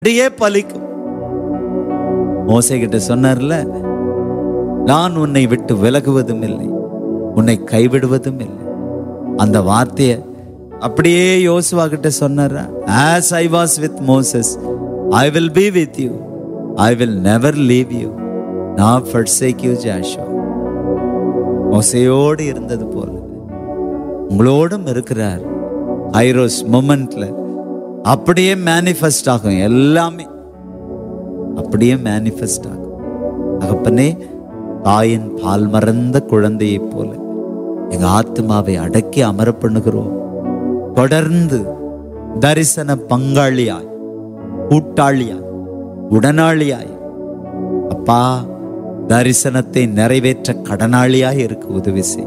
அப்படியே பலிக்கும் மோசை கிட்ட சொன்னார்ல நான் உன்னை விட்டு விலகுவதும் இல்லை உன்னை கைவிடுவதும் இல்லை அந்த வார்த்தையை அப்படியே யோசுவா கிட்ட சொன்னாரா as I was with Moses I will be with you I will never leave you nor forsake you Joshua மோசையோடு இருந்தது போல உங்களோடும் இருக்கிறார் ஐரோஸ் மொமெண்ட்ல அப்படியே மேனிஃபெஸ்ட் ஆகும் எல்லாமே அப்படியே மேனிஃபெஸ்ட் ஆகும் தகப்பனே தாயின் பால் மறந்த குழந்தையைப் போல எங்க ஆத்மாவை அடக்கி அமர பண்ணுகிறோம் தொடர்ந்து தரிசன பங்காளியாய் கூட்டாளியாய் உடனாளியாய் அப்பா தரிசனத்தை நிறைவேற்ற கடனாளியாய் இருக்க உதவி செய்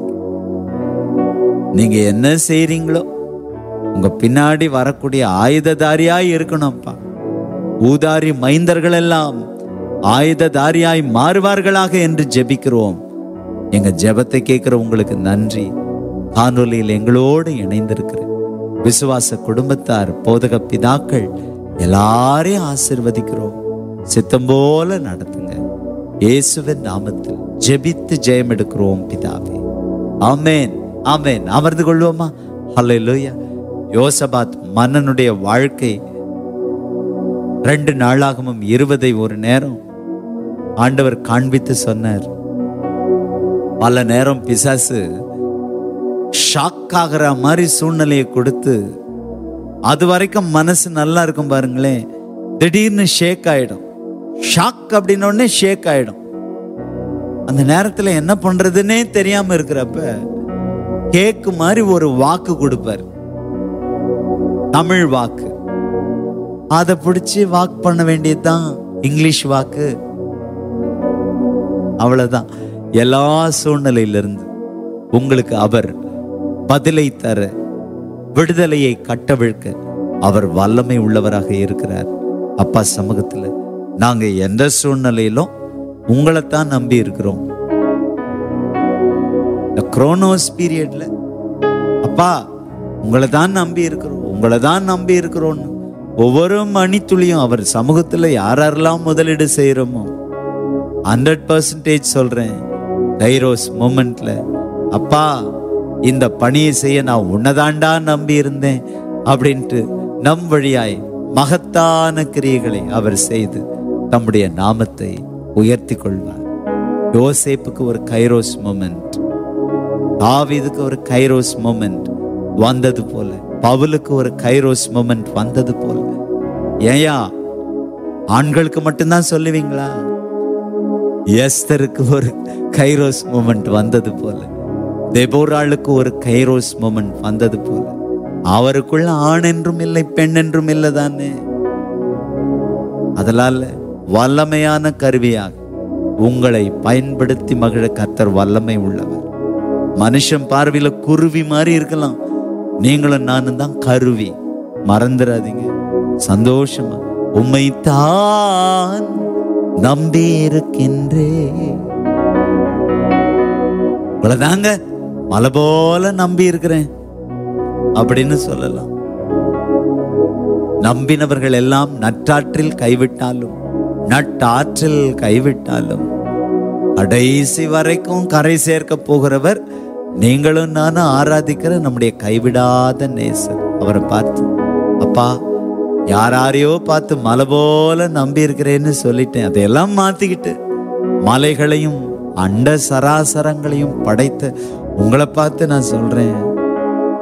நீங்க என்ன செய்றீங்களோ உங்க பின்னாடி வரக்கூடிய ஆயுததாரியாய் இருக்கணும்ப்பா ஊதாரி மைந்தர்கள் எல்லாம் ஆயுததாரியாய் மாறுவார்களாக என்று ஜெபிக்கிறோம் எங்க ஜெபத்தை கேட்கிற உங்களுக்கு நன்றி காணொலியில் எங்களோடு இணைந்திருக்கிற விசுவாச குடும்பத்தார் போதக பிதாக்கள் எல்லாரையும் ஆசிர்வதிக்கிறோம் சித்தம் போல நடத்துங்க இயேசுவின் நாமத்தில் ஜெபித்து ஜெயம் எடுக்கிறோம் பிதாவே ஆமென் ஆமென் அமர்ந்து கொள்வோமா ஹalleluya யோசபாத் மன்னனுடைய வாழ்க்கை ரெண்டு நாளாகவும் இருபதை ஒரு நேரம் ஆண்டவர் காண்பித்து சொன்னார் பல நேரம் பிசாசு ஷாக் ஆகிற மாதிரி சூழ்நிலையை கொடுத்து அது வரைக்கும் மனசு நல்லா இருக்கும் பாருங்களேன் திடீர்னு ஷேக் ஆயிடும் ஷாக் அப்படின்ன உடனே ஷேக் ஆயிடும் அந்த நேரத்துல என்ன பண்றதுன்னே தெரியாம இருக்கிறப்ப கேக்கு மாதிரி ஒரு வாக்கு கொடுப்பார் தமிழ் வாக்கு அதை பிடிச்சி வாக் பண்ண வேண்டியதுதான் இங்கிலீஷ் வாக்கு அவ்வளவுதான் எல்லா சூழ்நிலையிலிருந்து உங்களுக்கு அவர் பதிலை தர விடுதலையை கட்டவிழ்க்க அவர் வல்லமை உள்ளவராக இருக்கிறார் அப்பா சமூகத்துல நாங்க எந்த சூழ்நிலையிலும் உங்களைத்தான் நம்பி இருக்கிறோம் இந்த குரோனோஸ் பீரியட்ல அப்பா உங்களை தான் நம்பி இருக்கிறோம் உங்களை தான் நம்பி இருக்கிறோம்னு ஒவ்வொரு மணித்துளியும் அவர் சமூகத்துல யாரெல்லாம் முதலீடு செய்யறோமோ ஹண்ட்ரட் பர்சன்டேஜ் சொல்றேன் கைரோஸ் மூமெண்ட்ல அப்பா இந்த பணியை செய்ய நான் உன்னதாண்டா நம்பி இருந்தேன் அப்படின்ட்டு நம் வழியாய் மகத்தான கிரியைகளை அவர் செய்து தம்முடைய நாமத்தை உயர்த்தி கொள்வார் யோசேப்புக்கு ஒரு கைரோஸ் மூமெண்ட் தாவீதுக்கு ஒரு கைரோஸ் மூமெண்ட் வந்தது போல பவுலுக்கு ஒரு கைரோஸ் மூமெண்ட் வந்தது போல ஏயா ஆண்களுக்கு மட்டும்தான் சொல்லுவீங்களா எஸ்தருக்கு ஒரு கைரோஸ் மூமெண்ட் வந்தது போல தெபோராளுக்கு ஒரு கைரோஸ் மூமெண்ட் வந்தது போல அவருக்குள்ள ஆண் என்றும் இல்லை பெண் என்றும் இல்லை தானே அதனால வல்லமையான கருவியாக உங்களை பயன்படுத்தி மகிழ கர்த்தர் வல்லமை உள்ளவர் மனுஷன் பார்வையில குருவி மாதிரி இருக்கலாம் நீங்களும் நானும் தான் கருவி மறந்துடாதீங்க சந்தோஷமா உம்மை தான் நம்பி இருக்கின்றே இவ்வளவுதாங்க மலை போல நம்பி இருக்கிறேன் அப்படின்னு சொல்லலாம் நம்பினவர்கள் எல்லாம் நற்றாற்றில் கைவிட்டாலும் நட்டாற்றில் கைவிட்டாலும் கடைசி வரைக்கும் கரை சேர்க்க போகிறவர் நீங்களும் நானும் ஆராதிக்கிற நம்முடைய கைவிடாத நேசர் அவரை பார்த்து அப்பா யாராரையோ பார்த்து மலை போல நம்பி இருக்கிறேன்னு சொல்லிட்டேன் அதையெல்லாம் மாத்திக்கிட்டு மலைகளையும் அண்ட சராசரங்களையும் படைத்த உங்களை பார்த்து நான் சொல்றேன்